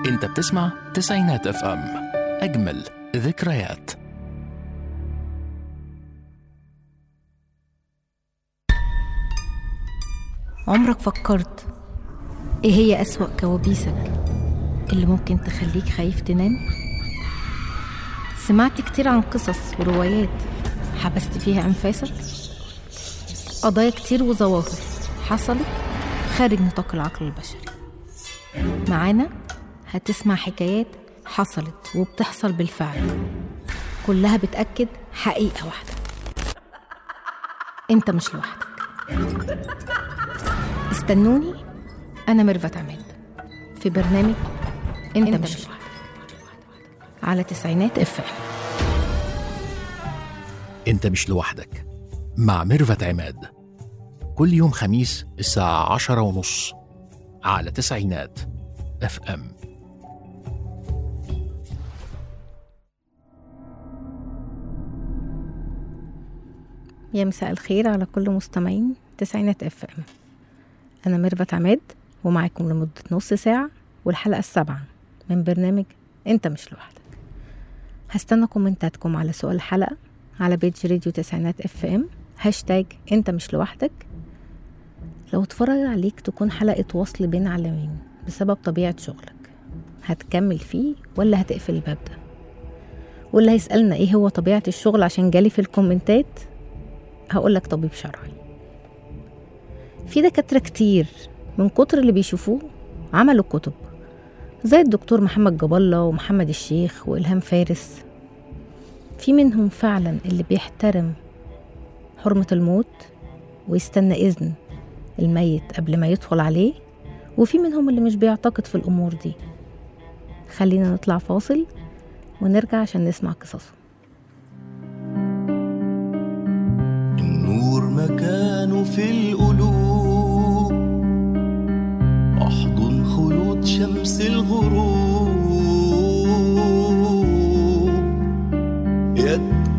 انت بتسمع تسعينات اف ام اجمل ذكريات عمرك فكرت ايه هي أسوأ كوابيسك اللي ممكن تخليك خايف تنام؟ سمعت كتير عن قصص وروايات حبست فيها أنفاسك؟ قضايا كتير وظواهر حصلت خارج نطاق العقل البشري معانا هتسمع حكايات حصلت وبتحصل بالفعل كلها بتأكد حقيقة واحدة انت مش لوحدك استنوني أنا ميرفت عماد في برنامج أنت, انت مش لوحدك على تسعينات اف ام انت مش لوحدك مع ميرفت عماد كل يوم خميس الساعة عشرة ونص على تسعينات اف ام يا مساء الخير على كل مستمعين تسعينات اف ام أنا ميرفت عماد ومعاكم لمدة نص ساعة والحلقة السابعة من برنامج أنت مش لوحدك هستنى كومنتاتكم على سؤال الحلقة على بيج راديو تسعينات اف ام هاشتاج انت مش لوحدك لو اتفرج عليك تكون حلقة وصل بين عالمين بسبب طبيعة شغلك هتكمل فيه ولا هتقفل الباب ده واللي هيسألنا ايه هو طبيعة الشغل عشان جالي في الكومنتات هقولك طبيب شرعي في دكاترة كتير من كتر اللي بيشوفوه عملوا كتب زي الدكتور محمد جاب الله ومحمد الشيخ وإلهام فارس في منهم فعلا اللي بيحترم حرمة الموت ويستنى إذن الميت قبل ما يدخل عليه وفي منهم اللي مش بيعتقد في الأمور دي خلينا نطلع فاصل ونرجع عشان نسمع قصصهم النور مكانه في القلوب احضن خيوط شمس الغروب يا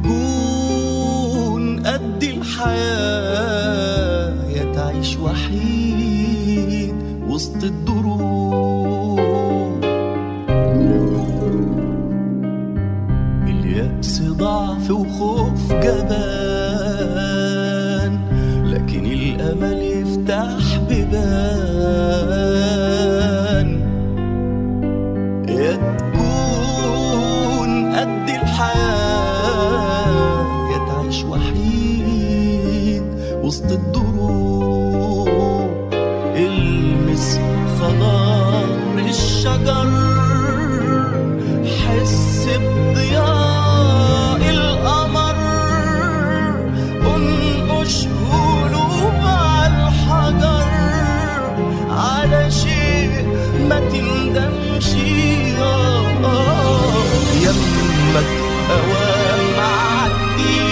تكون قد الحياة يا تعيش وحيد وسط الدروب اليأس ضعف وخوف جبان لكن الأمل يفتح بيبان يا تكون قد الحياة يا تعيش وحيد وسط الدروب المس خضار الشجر حس بضياء القمر انقش قلوب على الحجر على شيء ما تندمش آه، آه، يمك اوام معدي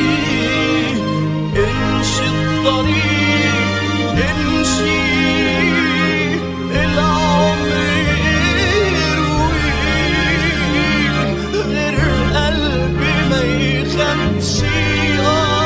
امشي الطريق امشي العمر يرويك غير قلبي ما يخافش آه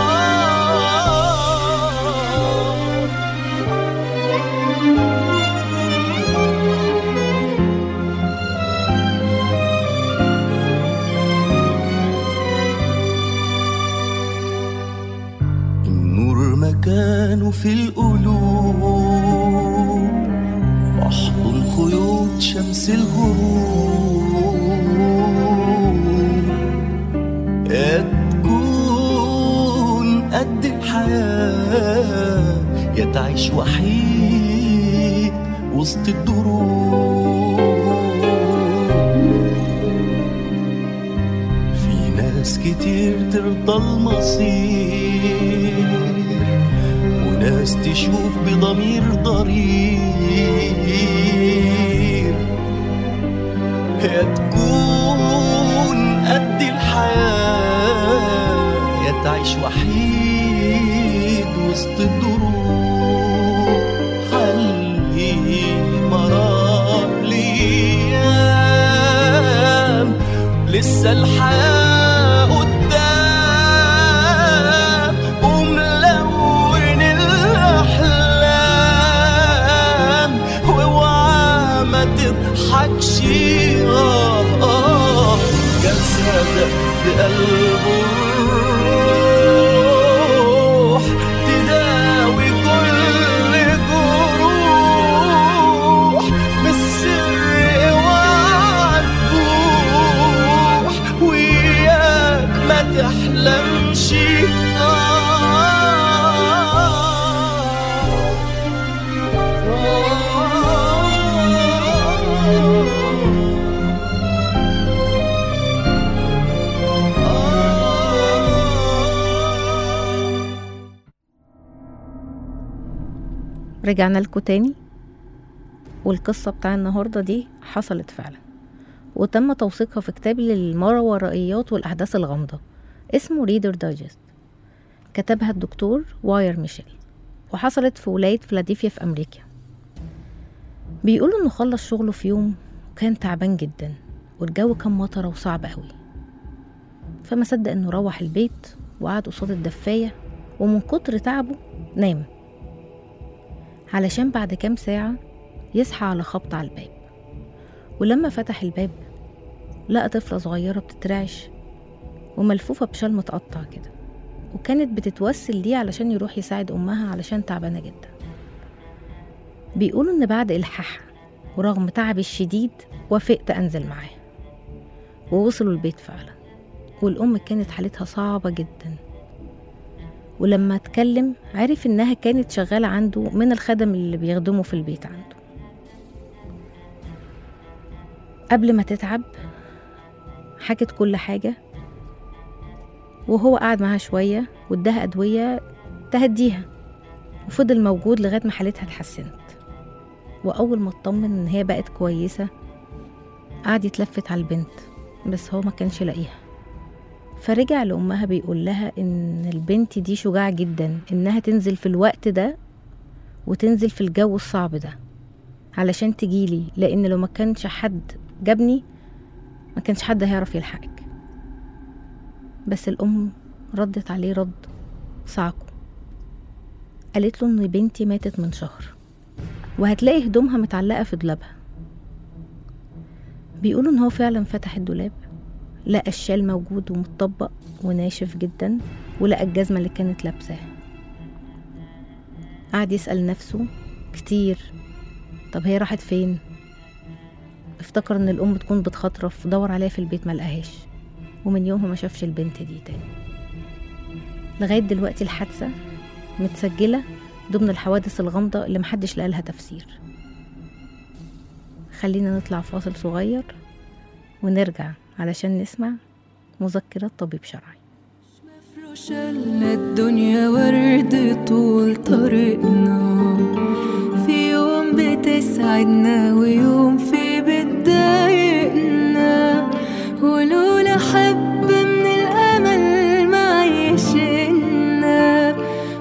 النور مكانه في القلوب واحضن خيوط شمس الغروب يا تكون قد الحياة يا تعيش وحيد وسط الدروب في ناس كتير ترضى المصير وناس تشوف بضمير ضرير يا تكون قد الحياة يا تعيش وحيد وسط الدروب حلي مرار ليام لسه الحياة قدام وملون الأحلام واوعى ما تضحك في قلبه الروح تداوي كل جروح بالسر اوعى تبوح وياك ما تحلمش رجعنا لكم تاني والقصة بتاع النهاردة دي حصلت فعلا وتم توثيقها في كتاب للماورائيات والأحداث الغامضة اسمه ريدر دايجست كتبها الدكتور واير ميشيل وحصلت في ولاية فلاديفيا في أمريكا بيقولوا إنه خلص شغله في يوم وكان تعبان جدا والجو كان مطرة وصعب قوي فما صدق إنه روح البيت وقعد قصاد الدفاية ومن كتر تعبه نام علشان بعد كام ساعة يصحى على خبط على الباب ولما فتح الباب لقى طفلة صغيرة بتترعش وملفوفة بشال متقطع كده وكانت بتتوسل ليه علشان يروح يساعد أمها علشان تعبانة جدا بيقولوا إن بعد إلحاحها ورغم تعبي الشديد وافقت أنزل معاه ووصلوا البيت فعلا والأم كانت حالتها صعبة جدا ولما اتكلم عرف إنها كانت شغالة عنده من الخدم اللي بيخدموا في البيت عنده قبل ما تتعب حكت كل حاجة وهو قعد معاها شوية واداها أدوية تهديها وفضل موجود لغاية ما حالتها اتحسنت وأول ما اطمن إن هي بقت كويسة قعد يتلفت على البنت بس هو ما كانش لاقيها فرجع لأمها بيقول لها إن البنت دي شجاعة جدا إنها تنزل في الوقت ده وتنزل في الجو الصعب ده علشان تجيلي لأن لو ما كانش حد جابني ما كانش حد هيعرف يلحقك بس الأم ردت عليه رد صعقه قالت له إن بنتي ماتت من شهر وهتلاقي هدومها متعلقة في دولابها بيقولوا إن هو فعلا فتح الدولاب لقى الشال موجود ومتطبق وناشف جدا ولقى الجزمة اللي كانت لابساها قعد يسأل نفسه كتير طب هي راحت فين افتكر ان الام تكون بتخطرف دور عليها في البيت ما لقاهاش ومن يومها ما شافش البنت دي تاني لغايه دلوقتي الحادثه متسجله ضمن الحوادث الغامضه اللي محدش لقى لها تفسير خلينا نطلع فاصل صغير ونرجع علشان نسمع مذكرات طبيب شرعي مفروشة لنا الدنيا ورد طول طريقنا في يوم بتسعدنا ويوم في بتضايقنا ولولا حبة من الأمل معيشنا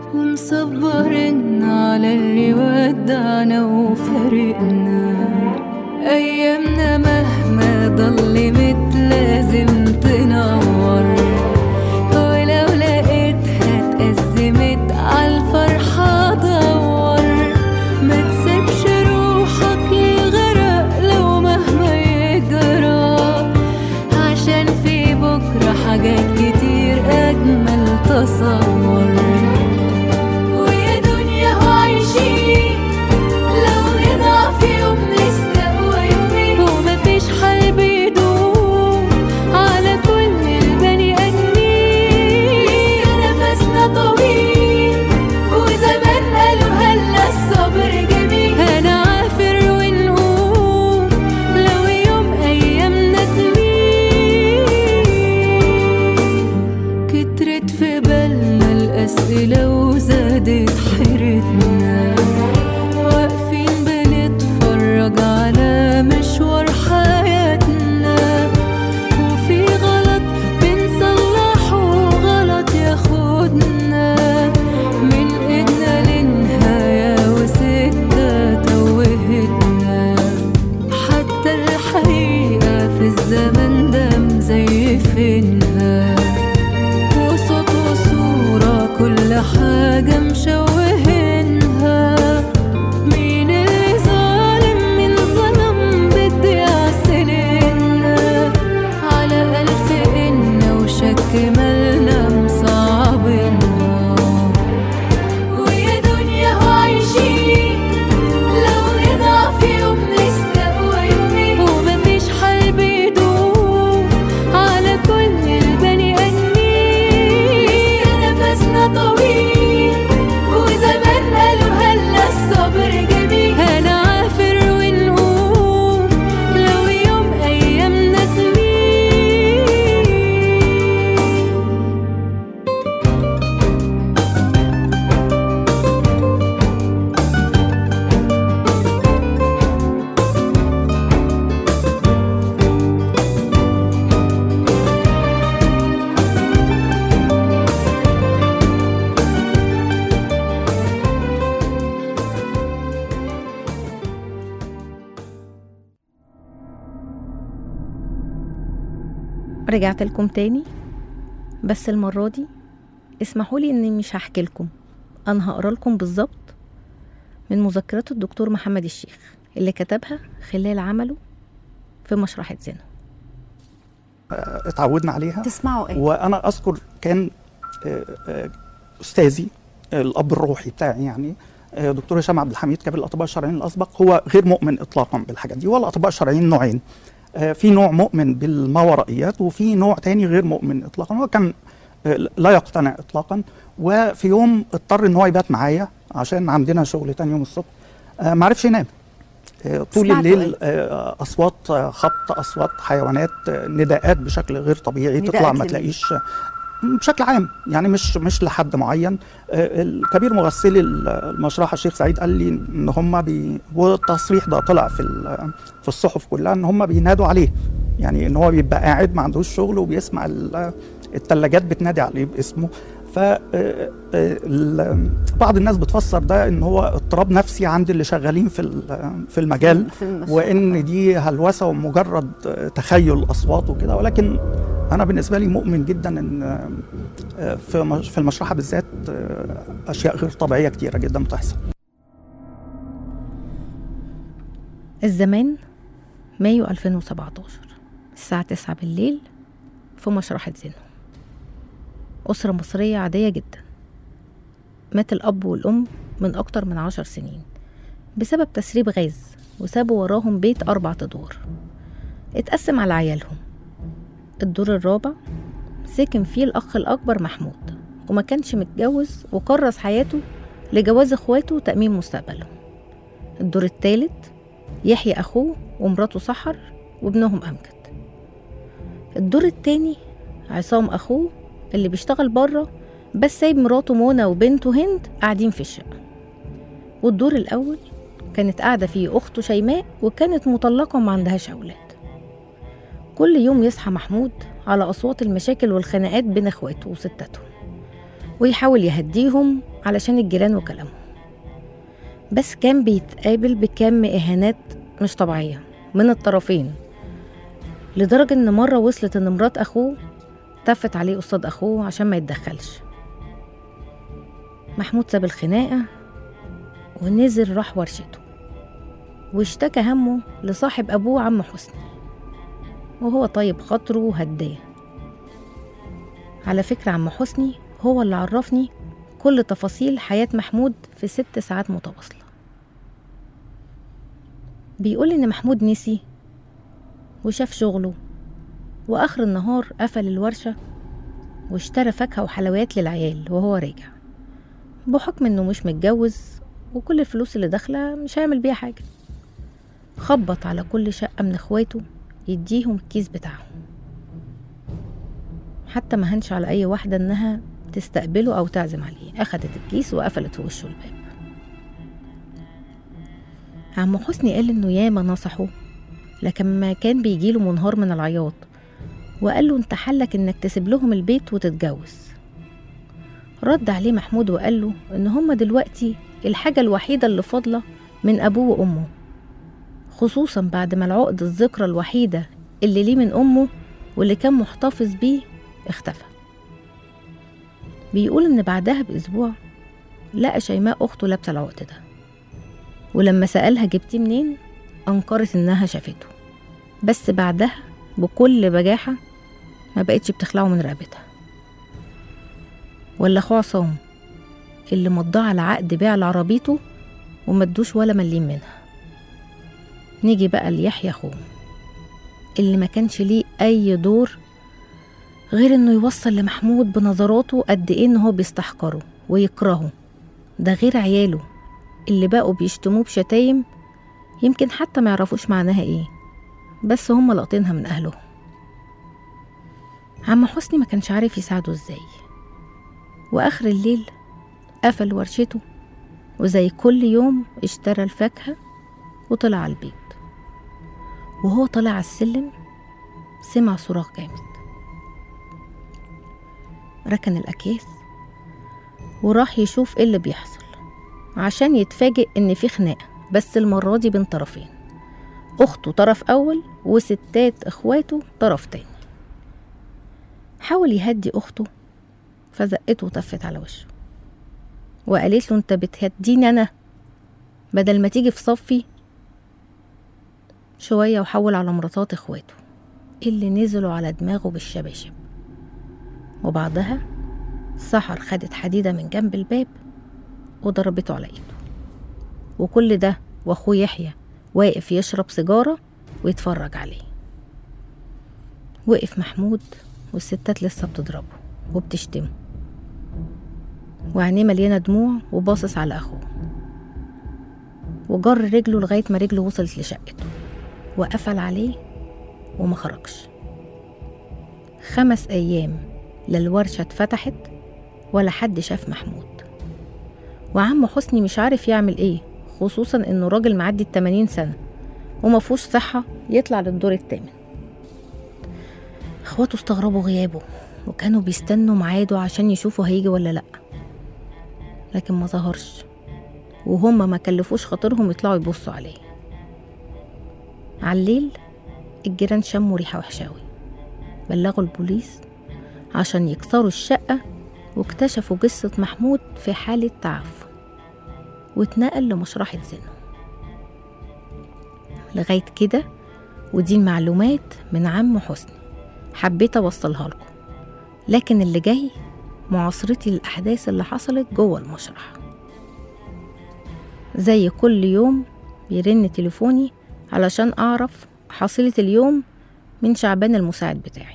ومصبرنا على اللي ودعنا وفارقنا أيامنا مهما ضلمت لازم تنور ولو لقيتها اتأزمت عالفرحة دور ما تسيبش روحك للغرق لو مهما يجرى عشان في بكرة حاجات كتير أجمل تصور ويا دنيا وعايشين لو نضع في يوم نستقوى يومين ومفيش حال بيدوم رجعت لكم تاني بس المرة دي اسمحوا لي اني مش هحكي لكم انا هقرا لكم بالظبط من مذكرات الدكتور محمد الشيخ اللي كتبها خلال عمله في مشرحة زينة اتعودنا عليها تسمعوا ايه وانا اذكر كان آه، آه، استاذي الاب الروحي بتاعي يعني آه، دكتور هشام عبد الحميد كبير الاطباء الشرعيين الاسبق هو غير مؤمن اطلاقا بالحاجات دي والاطباء الشرعيين نوعين آه، في نوع مؤمن بالماورائيات وفي نوع تاني غير مؤمن اطلاقا هو كان آه، لا يقتنع اطلاقا وفي يوم اضطر ان هو يبات معايا عشان عندنا شغل تاني يوم الصبح آه، ما عرفش ينام آه، طول سمعتوا الليل آه، اصوات آه، خبط اصوات حيوانات آه، نداءات بشكل غير طبيعي نداءات تطلع ما لمين؟ تلاقيش بشكل عام يعني مش مش لحد معين آه، الكبير مغسلي المشرحه الشيخ سعيد قال لي ان هم بي والتصريح ده طلع في ال- في الصحف كلها ان هم بينادوا عليه يعني ان هو بيبقى قاعد ما عندوش شغل وبيسمع ال- الثلاجات بتنادي عليه باسمه ف آه، آه، ال- بعض الناس بتفسر ده ان هو اضطراب نفسي عند اللي شغالين في ال- في المجال في المشروع. وان دي هلوسه ومجرد تخيل اصوات وكده ولكن انا بالنسبه لي مؤمن جدا ان في مش- في المشرحه بالذات اشياء غير طبيعيه كتيره جدا بتحصل الزمان مايو 2017 الساعة 9 بالليل في مشرحة زينو أسرة مصرية عادية جدا مات الأب والأم من أكتر من عشر سنين بسبب تسريب غاز وسابوا وراهم بيت أربع أدوار اتقسم على عيالهم الدور الرابع سكن فيه الأخ الأكبر محمود وما كانش متجوز وكرس حياته لجواز إخواته وتأمين مستقبلهم الدور التالت يحيى أخوه ومراته سحر وابنهم أمجد الدور التاني عصام أخوه اللي بيشتغل بره بس سايب مراته منى وبنته هند قاعدين في الشقة والدور الأول كانت قاعدة فيه أخته شيماء وكانت مطلقة وما عندهاش أولاد كل يوم يصحى محمود على أصوات المشاكل والخناقات بين إخواته وستاتهم ويحاول يهديهم علشان الجيران وكلامهم بس كان بيتقابل بكم إهانات مش طبيعية من الطرفين لدرجة إن مرة وصلت إن مرات أخوه تفت عليه قصاد أخوه عشان ما يتدخلش محمود ساب الخناقة ونزل راح ورشته واشتكى همه لصاحب أبوه عم حسني وهو طيب خاطره وهداه على فكرة عم حسني هو اللي عرفني كل تفاصيل حياة محمود في ست ساعات متواصلة بيقول إن محمود نسي وشاف شغله وآخر النهار قفل الورشة واشترى فاكهة وحلويات للعيال وهو راجع بحكم إنه مش متجوز وكل الفلوس اللي داخلة مش هيعمل بيها حاجة خبط على كل شقة من اخواته يديهم الكيس بتاعهم حتى ما هنش على أي واحدة إنها تستقبله أو تعزم عليه أخدت الكيس وقفلت في وشه الباب عم حسني قال إنه ياما نصحه لكن ما كان بيجيله منهار من العياط وقال له انت حلك انك تسيب لهم البيت وتتجوز رد عليه محمود وقال له ان هما دلوقتي الحاجة الوحيدة اللي فاضلة من أبوه وأمه خصوصا بعد ما العقد الذكرى الوحيدة اللي ليه من أمه واللي كان محتفظ بيه اختفى بيقول إن بعدها بأسبوع لقى شيماء أخته لابسة العقد ده ولما سألها جبتيه منين أنكرت إنها شافته بس بعدها بكل بجاحة ما بقتش بتخلعه من رقبتها ولا أخوه عصام اللي مضاه على عقد بيع لعربيته ومدوش ولا مليم منها نيجي بقى ليحيى أخوه اللي ما كانش ليه أي دور غير إنه يوصل لمحمود بنظراته قد إيه إن هو بيستحقره ويكرهه ده غير عياله اللي بقوا بيشتموه بشتايم يمكن حتى ما يعرفوش معناها إيه بس هم لاقطينها من أهلهم عم حسني ما كانش عارف يساعده إزاي وآخر الليل قفل ورشته وزي كل يوم اشترى الفاكهة وطلع على البيت وهو طالع على السلم سمع صراخ جامد ركن الأكياس وراح يشوف ايه اللي بيحصل عشان يتفاجئ ان في خناقة بس المرة دي بين طرفين أخته طرف أول وستات إخواته طرف تاني حاول يهدي أخته فزقته وتفت على وشه وقالت له انت بتهديني أنا بدل ما تيجي في صفي شوية وحول على مراتات اخواته اللي نزلوا على دماغه بالشباشب وبعدها سحر خدت حديدة من جنب الباب وضربته على ايده وكل ده واخوه يحيى واقف يشرب سيجارة ويتفرج عليه وقف محمود والستات لسه بتضربه وبتشتمه وعينيه مليانة دموع وباصص على أخوه وجر رجله لغاية ما رجله وصلت لشقته وقفل عليه وما خرجش خمس أيام لا الورشة اتفتحت ولا حد شاف محمود وعم حسني مش عارف يعمل ايه خصوصا انه راجل معدي التمانين سنة ومفهوش صحة يطلع للدور التامن اخواته استغربوا غيابه وكانوا بيستنوا ميعاده عشان يشوفوا هيجي ولا لأ لكن ما ظهرش وهما ما كلفوش خاطرهم يطلعوا يبصوا عليه على الليل الجيران شموا ريحة وحشاوي بلغوا البوليس عشان يكسروا الشقة واكتشفوا جثة محمود في حالة تعفن واتنقل لمشرحة زينو لغاية كده ودي المعلومات من عم حسني حبيت أوصلها لكم لكن اللي جاي معاصرتي للأحداث اللي حصلت جوه المشرح زي كل يوم بيرن تليفوني علشان أعرف حصيلة اليوم من شعبان المساعد بتاعي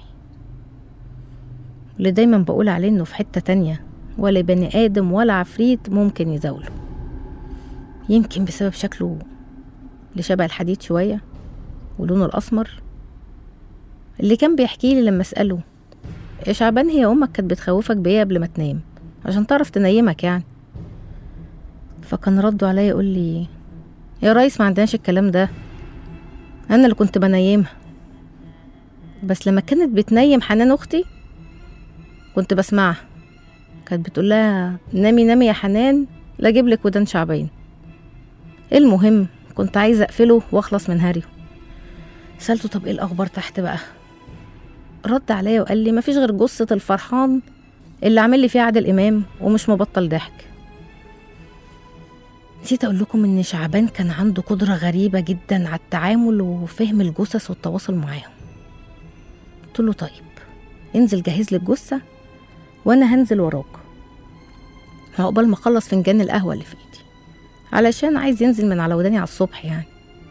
اللي دايما بقول عليه إنه في حتة تانية ولا بني آدم ولا عفريت ممكن يزاوله يمكن بسبب شكله اللي شبه الحديد شوية ولونه الأسمر اللي كان بيحكي لي لما أسأله يا شعبان هي أمك كانت بتخوفك بإيه قبل ما تنام عشان تعرف تنيمك يعني فكان رده عليا يقول لي يا ريس ما عندناش الكلام ده أنا اللي كنت بنيمها بس لما كانت بتنيم حنان أختي كنت بسمعها كانت بتقول لها نامي نامي يا حنان لا اجيب لك ودان شعبين المهم كنت عايزه اقفله واخلص من هاريو سالته طب ايه الاخبار تحت بقى رد عليا وقال لي مفيش غير جثه الفرحان اللي عامل لي فيها عادل امام ومش مبطل ضحك نسيت اقول لكم ان شعبان كان عنده قدره غريبه جدا على التعامل وفهم الجثث والتواصل معاهم قلت له طيب انزل جهز لي الجثه وانا هنزل وراك عقبال ما اخلص فنجان القهوه اللي في ايدي علشان عايز ينزل من على وداني على الصبح يعني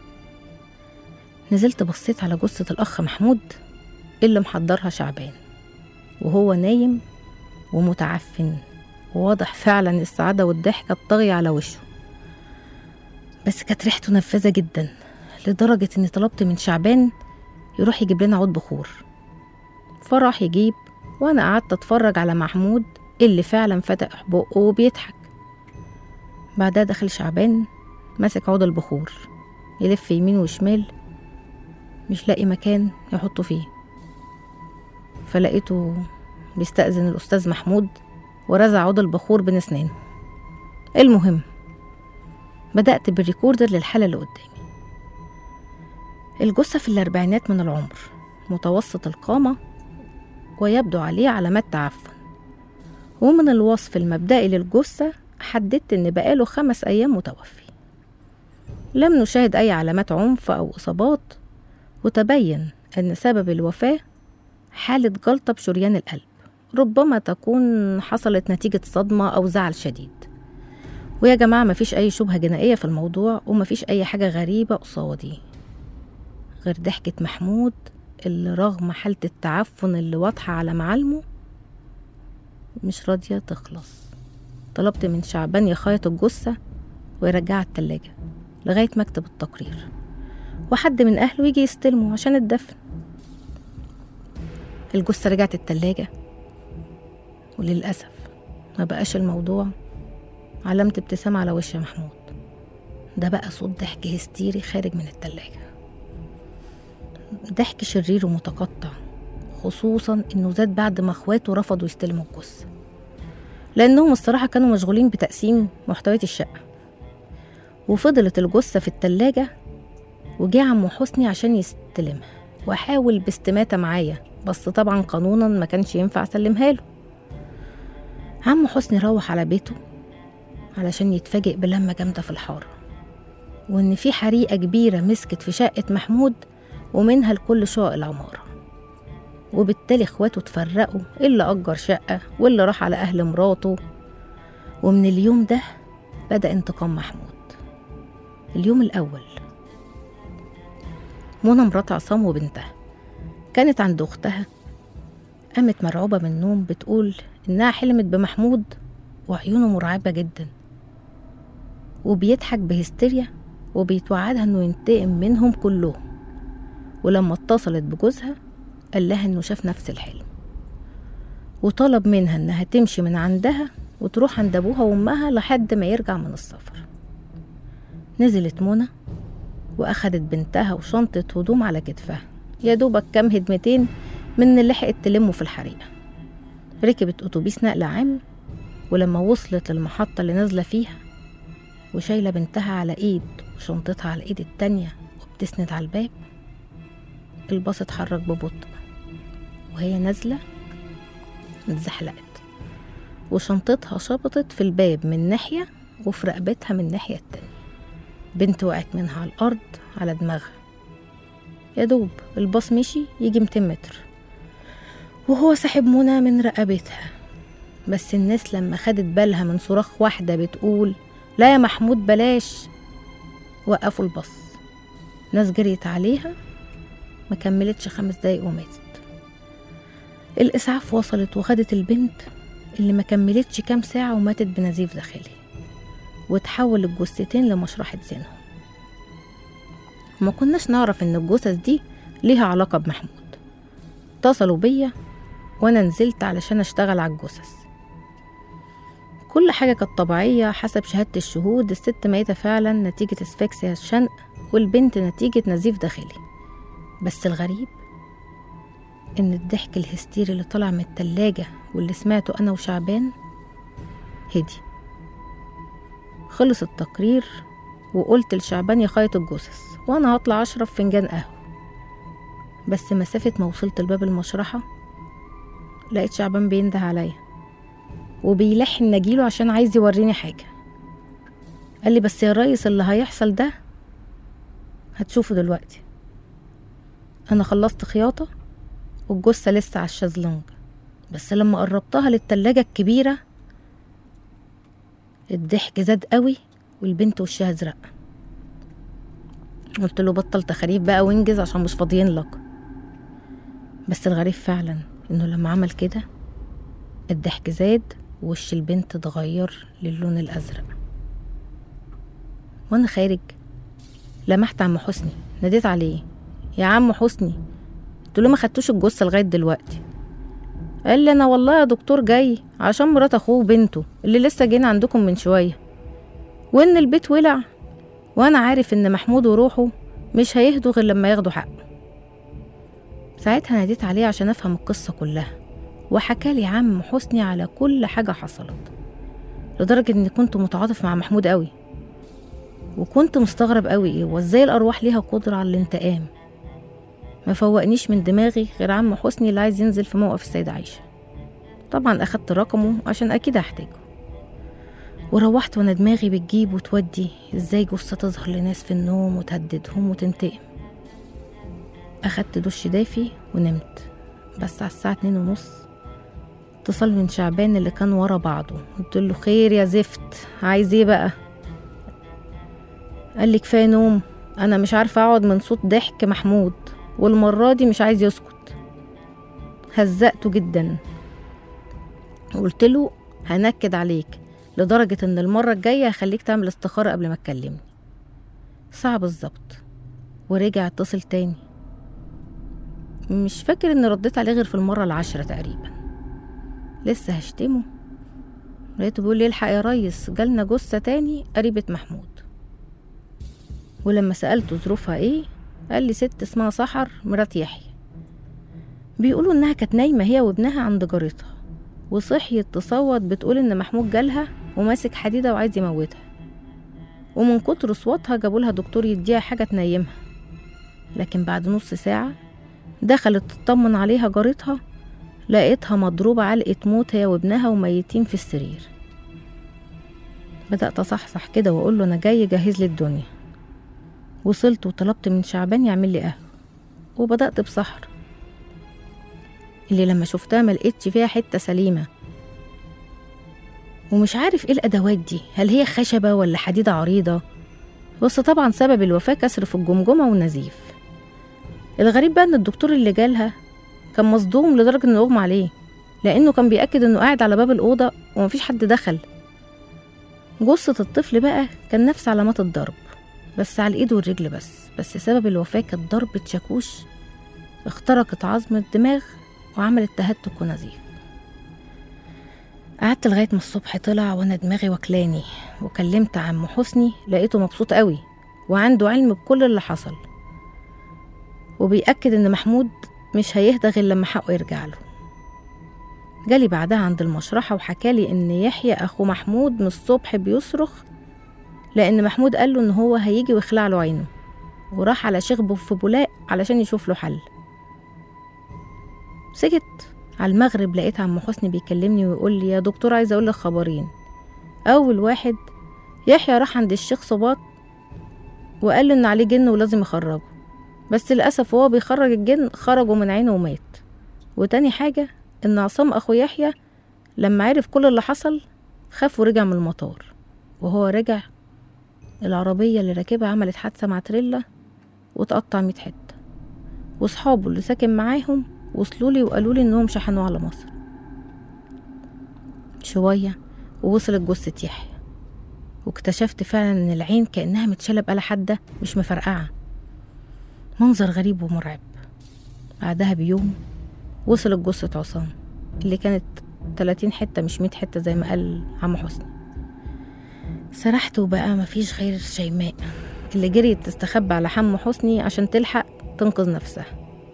نزلت بصيت على جثة الأخ محمود اللي محضرها شعبان وهو نايم ومتعفن وواضح فعلا السعادة والضحكة الطاغية على وشه بس كانت ريحته نفاذة جدا لدرجة إني طلبت من شعبان يروح يجيب لنا عود بخور فراح يجيب وأنا قعدت أتفرج على محمود اللي فعلا فتح بقه وبيضحك بعدها دخل شعبان ماسك عود البخور يلف يمين وشمال مش لاقي مكان يحطه فيه فلقيته بيستأذن الأستاذ محمود ورزع عود البخور بين أسنانه المهم بدأت بالريكوردر للحالة اللي قدامي الجثة في الأربعينات من العمر متوسط القامة ويبدو عليه علامات تعفن ومن الوصف المبدئي للجثة حددت إن بقاله خمس أيام متوفي لم نشاهد أي علامات عنف أو إصابات وتبين أن سبب الوفاة حالة جلطة بشريان القلب ربما تكون حصلت نتيجة صدمة أو زعل شديد ويا جماعة مفيش أي شبهة جنائية في الموضوع ومفيش أي حاجة غريبة قصادي غير ضحكة محمود اللي رغم حالة التعفن اللي واضحة على معالمه مش راضية تخلص طلبت من شعبان يخيط الجثة ويرجعها التلاجة لغاية مكتب التقرير وحد من أهله يجي يستلمه عشان الدفن الجثة رجعت التلاجة وللأسف ما بقاش الموضوع علامة ابتسامة على وش محمود ده بقى صوت ضحك هستيري خارج من التلاجة ضحك شرير ومتقطع خصوصا انه زاد بعد ما اخواته رفضوا يستلموا الجثة لانهم الصراحة كانوا مشغولين بتقسيم محتويات الشقة وفضلت الجثة في التلاجة وجه عمو حسني عشان يستلمها وحاول باستماتة معايا بس طبعا قانونا ما كانش ينفع اسلمها له عم حسني روح على بيته علشان يتفاجئ بلمة جامدة في الحارة وإن في حريقة كبيرة مسكت في شقة محمود ومنها لكل شقق العمارة وبالتالي اخواته اتفرقوا اللي أجر شقة واللي راح على أهل مراته ومن اليوم ده بدأ انتقام محمود اليوم الأول منى مرات عصام وبنتها كانت عند أختها قامت مرعوبة من النوم بتقول إنها حلمت بمحمود وعيونه مرعبة جدا وبيضحك بهستيريا وبيتوعدها إنه ينتقم منهم كلهم ولما اتصلت بجوزها قال لها إنه شاف نفس الحلم وطلب منها إنها تمشي من عندها وتروح عند أبوها وأمها لحد ما يرجع من السفر نزلت منى وأخدت بنتها وشنطة هدوم على كتفها يا دوبك كام هدمتين من اللي لحقت تلمه في الحريقة ركبت أتوبيس نقل عام ولما وصلت للمحطة اللي نازلة فيها وشايلة بنتها على إيد وشنطتها على الإيد التانية وبتسند على الباب الباص اتحرك ببطء وهي نازلة اتزحلقت وشنطتها شبطت في الباب من ناحية وفي رقبتها من الناحية التانية بنت وقعت منها على الأرض على دماغها يا دوب الباص مشي يجي 200 متر وهو سحب منى من رقبتها بس الناس لما خدت بالها من صراخ واحدة بتقول لا يا محمود بلاش وقفوا الباص ناس جريت عليها ما كملتش خمس دقايق وماتت الإسعاف وصلت وخدت البنت اللي ما كملتش كام ساعة وماتت بنزيف داخلي وتحول الجثتين لمشرحة زينهم ما كناش نعرف إن الجثث دي ليها علاقة بمحمود اتصلوا بيا وأنا نزلت علشان أشتغل على الجثث كل حاجة كانت طبيعية حسب شهادة الشهود الست ميتة فعلا نتيجة اسفكسيا الشنق والبنت نتيجة نزيف داخلي بس الغريب إن الضحك الهستيري اللي طلع من التلاجة واللي سمعته أنا وشعبان هدي خلص التقرير وقلت لشعبان يخيط الجثث وأنا هطلع أشرب فنجان قهوة بس مسافة ما وصلت لباب المشرحة لقيت شعبان بينده عليا وبيلحن نجيله عشان عايز يوريني حاجة قال لي بس يا ريس اللي هيحصل ده هتشوفه دلوقتي أنا خلصت خياطة والجثة لسه على الشازلونج بس لما قربتها للتلاجة الكبيرة الضحك زاد قوي والبنت وشها ازرق قلت له بطل تخاريف بقى وانجز عشان مش فاضيين لك بس الغريب فعلا انه لما عمل كده الضحك زاد ووش البنت اتغير للون الازرق وانا خارج لمحت عم حسني ناديت عليه يا عم حسني قلت له ما خدتوش الجثه لغايه دلوقتي قال لي انا والله يا دكتور جاي عشان مرات اخوه وبنته اللي لسه جايين عندكم من شويه وان البيت ولع وانا عارف ان محمود وروحه مش هيهدوا غير لما ياخدوا حقه ساعتها ناديت عليه عشان افهم القصه كلها وحكى لي عم حسني على كل حاجه حصلت لدرجه اني كنت متعاطف مع محمود قوي وكنت مستغرب قوي ايه وازاي الارواح ليها قدره على الانتقام ما فوقنيش من دماغي غير عم حسني اللي عايز ينزل في موقف السيدة عايشة طبعا أخدت رقمه عشان أكيد هحتاجه وروحت وانا دماغي بتجيب وتودي ازاي جثة تظهر لناس في النوم وتهددهم وتنتقم أخدت دش دافي ونمت بس على الساعة اتنين ونص اتصال من شعبان اللي كان ورا بعضه قلت له خير يا زفت عايز ايه بقى قال لي كفايه نوم انا مش عارفه اقعد من صوت ضحك محمود والمره دي مش عايز يسكت هزقته جدا قلت له هنكد عليك لدرجة إن المرة الجاية هخليك تعمل استخارة قبل ما تكلمني ساعة بالظبط ورجع اتصل تاني مش فاكر إني رديت عليه غير في المرة العاشرة تقريبا لسه هشتمه لقيته بيقول لي الحق يا ريس جالنا جثة تاني قريبة محمود ولما سألته ظروفها ايه قال لي ست اسمها سحر مرات يحيى بيقولوا انها كانت نايمة هي وابنها عند جارتها وصحيت تصوت بتقول ان محمود جالها وماسك حديدة وعايز يموتها ومن كتر صوتها جابولها دكتور يديها حاجة تنيمها لكن بعد نص ساعة دخلت تطمن عليها جارتها لقيتها مضروبة علقة موت هي وابنها وميتين في السرير بدأت أصحصح كده وأقول له أنا جاي جهز لي الدنيا وصلت وطلبت من شعبان يعمل لي قهوة وبدأت بسحر اللي لما شفتها ملقتش فيها حتة سليمة ومش عارف ايه الأدوات دي هل هي خشبة ولا حديدة عريضة بس طبعا سبب الوفاة كسر في الجمجمة والنزيف الغريب بقى ان الدكتور اللي جالها كان مصدوم لدرجة انه اغمى عليه لانه كان بيأكد انه قاعد على باب الأوضة ومفيش حد دخل جثة الطفل بقى كان نفس علامات الضرب بس على الإيد والرجل بس بس سبب الوفاة كانت ضربة شاكوش اخترقت عظم الدماغ وعملت تهتك ونزيف قعدت لغاية ما الصبح طلع وأنا دماغي واكلاني وكلمت عم حسني لقيته مبسوط قوي وعنده علم بكل اللي حصل وبيأكد إن محمود مش هيهدى غير لما حقه يرجع له جالي بعدها عند المشرحة وحكالي إن يحيى أخو محمود من الصبح بيصرخ لأن محمود قال له إن هو هيجي ويخلع له عينه وراح على شيخ في بولاق علشان يشوف له حل سكت على المغرب لقيت عم حسني بيكلمني ويقول لي يا دكتور عايز اقول لك خبرين اول واحد يحيى راح عند الشيخ صباط وقال له ان عليه جن ولازم يخرجه بس للاسف وهو بيخرج الجن خرجوا من عينه ومات وتاني حاجه ان عصام اخو يحيى لما عرف كل اللي حصل خاف ورجع من المطار وهو رجع العربيه اللي راكبها عملت حادثه مع تريلا وتقطع ميت حته وصحابه اللي ساكن معاهم وصلوا لي وقالوا لي انهم شحنوه على مصر شويه ووصلت جثه يحيى واكتشفت فعلا ان العين كانها متشاله بآلة حاده مش مفرقعه منظر غريب ومرعب بعدها بيوم وصلت جثة عصام اللي كانت 30 حتة مش 100 حتة زي ما قال عم حسني سرحت وبقى مفيش غير شيماء اللي جريت تستخبى على حم حسني عشان تلحق تنقذ نفسها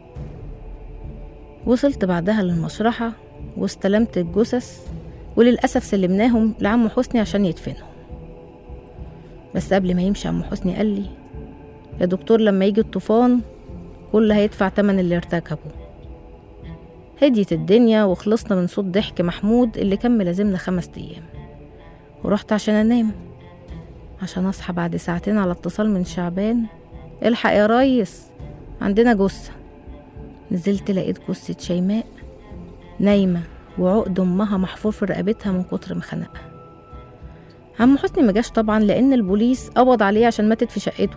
وصلت بعدها للمشرحة واستلمت الجثث وللأسف سلمناهم لعم حسني عشان يدفنهم بس قبل ما يمشي عم حسني قال لي يا دكتور لما يجي الطوفان كل هيدفع تمن اللي ارتكبه هديت الدنيا وخلصنا من صوت ضحك محمود اللي كان ملازمنا خمس أيام ورحت عشان أنام عشان أصحى بعد ساعتين على اتصال من شعبان الحق يا ريس عندنا جثة نزلت لقيت جثة شيماء نايمة وعقد أمها محفور في رقبتها من كتر ما خنقها عم حسني مجاش طبعا لأن البوليس قبض عليه عشان ماتت في شقته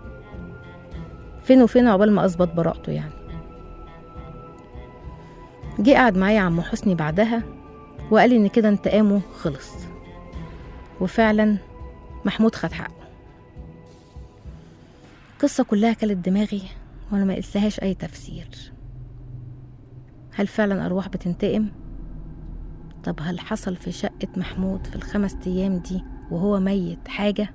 فين وفين عقبال ما أثبت براءته يعني جه قعد معايا عم حسني بعدها وقال لي إن كده انتقامه خلص وفعلا محمود خد حقه القصة كلها كلت دماغي وأنا ما قلتلهاش أي تفسير هل فعلا أرواح بتنتقم؟ طب هل حصل في شقة محمود في الخمس أيام دي وهو ميت حاجة؟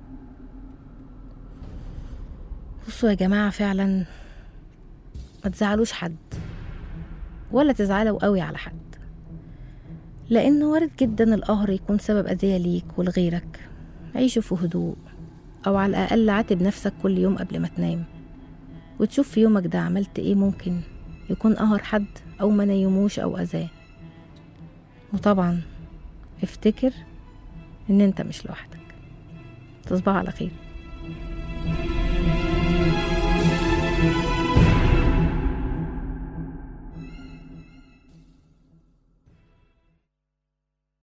بصوا يا جماعة فعلا ما تزعلوش حد ولا تزعلوا قوي على حد لأن وارد جدا القهر يكون سبب أذية ليك ولغيرك عيشوا في هدوء أو على الأقل عاتب نفسك كل يوم قبل ما تنام وتشوف في يومك ده عملت ايه ممكن يكون قهر حد أو ما نيموش أو أذاه وطبعا افتكر إن أنت مش لوحدك تصبح على خير